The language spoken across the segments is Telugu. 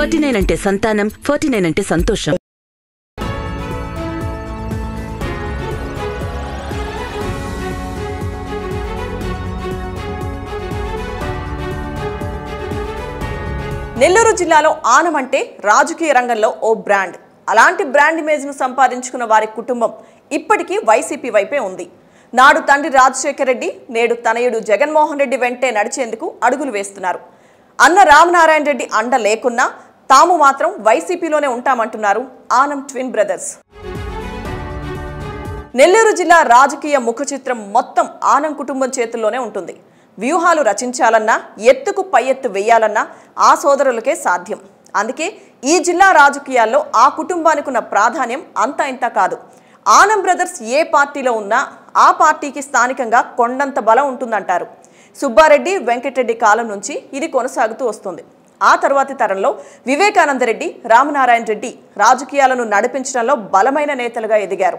ఫార్టీ నైన్ అంటే సంతానం ఫార్టీ నైన్ అంటే సంతోషం నెల్లూరు జిల్లాలో ఆనం అంటే రాజకీయ రంగంలో ఓ బ్రాండ్ అలాంటి బ్రాండ్ ఇమేజ్ను సంపాదించుకున్న వారి కుటుంబం ఇప్పటికీ వైసీపీ వైపే ఉంది నాడు తండ్రి రాజశేఖర రెడ్డి నేడు తనయుడు జగన్మోహన్ రెడ్డి వెంటే నడిచేందుకు అడుగులు వేస్తున్నారు అన్న రామనారాయణ రెడ్డి అండ లేకున్నా తాము మాత్రం వైసీపీలోనే ఉంటామంటున్నారు ఆనం ట్విన్ బ్రదర్స్ నెల్లూరు జిల్లా రాజకీయ ముఖ చిత్రం మొత్తం ఆనం కుటుంబం చేతుల్లోనే ఉంటుంది వ్యూహాలు రచించాలన్నా ఎత్తుకు పై ఎత్తు వేయాలన్నా ఆ సోదరులకే సాధ్యం అందుకే ఈ జిల్లా రాజకీయాల్లో ఆ కుటుంబానికి ఉన్న ప్రాధాన్యం అంతా ఇంత కాదు ఆనం బ్రదర్స్ ఏ పార్టీలో ఉన్నా ఆ పార్టీకి స్థానికంగా కొండంత బలం ఉంటుందంటారు సుబ్బారెడ్డి వెంకటరెడ్డి కాలం నుంచి ఇది కొనసాగుతూ వస్తుంది ఆ తర్వాతి తరంలో వివేకానంద రెడ్డి రామనారాయణ రెడ్డి రాజకీయాలను నడిపించడంలో బలమైన నేతలుగా ఎదిగారు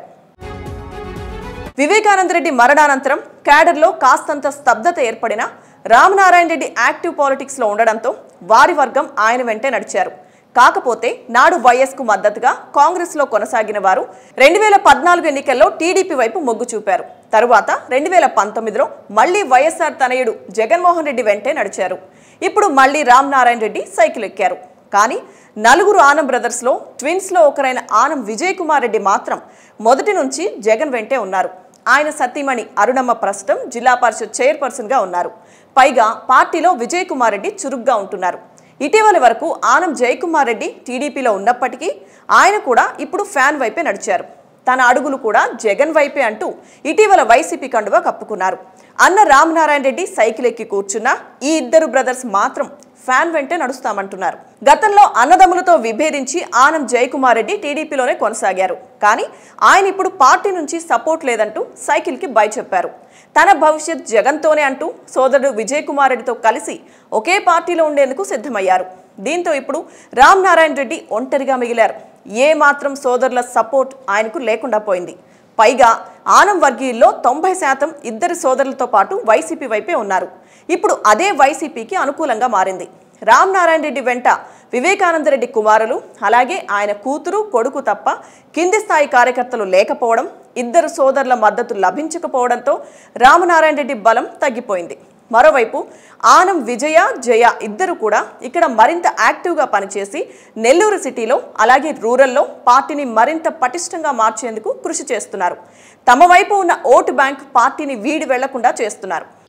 వివేకానంద రెడ్డి మరణానంతరం క్యాడర్లో కాస్తంత స్తబ్దత ఏర్పడిన రామనారాయణ రెడ్డి యాక్టివ్ పాలిటిక్స్ లో ఉండడంతో వారి వర్గం ఆయన వెంటే నడిచారు కాకపోతే నాడు వైఎస్ కు మద్దతుగా కాంగ్రెస్ లో కొనసాగిన వారు రెండు వేల పద్నాలుగు ఎన్నికల్లో టీడీపీ వైపు మొగ్గు చూపారు తరువాత రెండు వేల పంతొమ్మిదిలో మళ్లీ వైఎస్ఆర్ తనయుడు జగన్మోహన్ రెడ్డి వెంటే నడిచారు ఇప్పుడు మళ్లీ రామనారాయణ రెడ్డి సైకిల్ ఎక్కారు కానీ నలుగురు ఆనం బ్రదర్స్లో ట్విన్స్లో ఒకరైన ఆనం విజయ్ కుమార్ రెడ్డి మాత్రం మొదటి నుంచి జగన్ వెంటే ఉన్నారు ఆయన సతీమణి అరుణమ్మ ప్రస్తుతం జిల్లా పరిషత్ చైర్పర్సన్గా ఉన్నారు పైగా పార్టీలో విజయ్ కుమార్ రెడ్డి చురుగ్గా ఉంటున్నారు ఇటీవల వరకు ఆనం జయకుమార్ రెడ్డి టీడీపీలో ఉన్నప్పటికీ ఆయన కూడా ఇప్పుడు ఫ్యాన్ వైపే నడిచారు తన అడుగులు కూడా జగన్ వైపే అంటూ ఇటీవల వైసీపీ కండువా కప్పుకున్నారు అన్న రామనారాయణ రెడ్డి సైకిల్ ఎక్కి కూర్చున్న ఈ ఇద్దరు బ్రదర్స్ మాత్రం ఫ్యాన్ వెంటే నడుస్తామంటున్నారు గతంలో అన్నదమ్ములతో విభేదించి ఆనం జయకుమార్ రెడ్డి టీడీపీలోనే కొనసాగారు కానీ ఆయన ఇప్పుడు పార్టీ నుంచి సపోర్ట్ లేదంటూ సైకిల్కి బై చెప్పారు తన భవిష్యత్ జగన్తోనే అంటూ సోదరుడు విజయ్ కుమార్ రెడ్డితో కలిసి ఒకే పార్టీలో ఉండేందుకు సిద్ధమయ్యారు దీంతో ఇప్పుడు రామ్ నారాయణ రెడ్డి ఒంటరిగా మిగిలారు ఏ మాత్రం సోదరుల సపోర్ట్ ఆయనకు లేకుండా పోయింది పైగా ఆనం వర్గీయుల్లో తొంభై శాతం ఇద్దరి సోదరులతో పాటు వైసీపీ వైపే ఉన్నారు ఇప్పుడు అదే వైసీపీకి అనుకూలంగా మారింది రామ్ నారాయణ రెడ్డి వెంట వివేకానంద రెడ్డి కుమారులు అలాగే ఆయన కూతురు కొడుకు తప్ప కింది స్థాయి కార్యకర్తలు లేకపోవడం ఇద్దరు సోదరుల మద్దతు లభించకపోవడంతో రామనారాయణ రెడ్డి బలం తగ్గిపోయింది మరోవైపు ఆనం విజయ జయ ఇద్దరు కూడా ఇక్కడ మరింత యాక్టివ్గా పనిచేసి నెల్లూరు సిటీలో అలాగే రూరల్లో పార్టీని మరింత పటిష్టంగా మార్చేందుకు కృషి చేస్తున్నారు తమ వైపు ఉన్న ఓటు బ్యాంక్ పార్టీని వీడి వెళ్లకుండా చేస్తున్నారు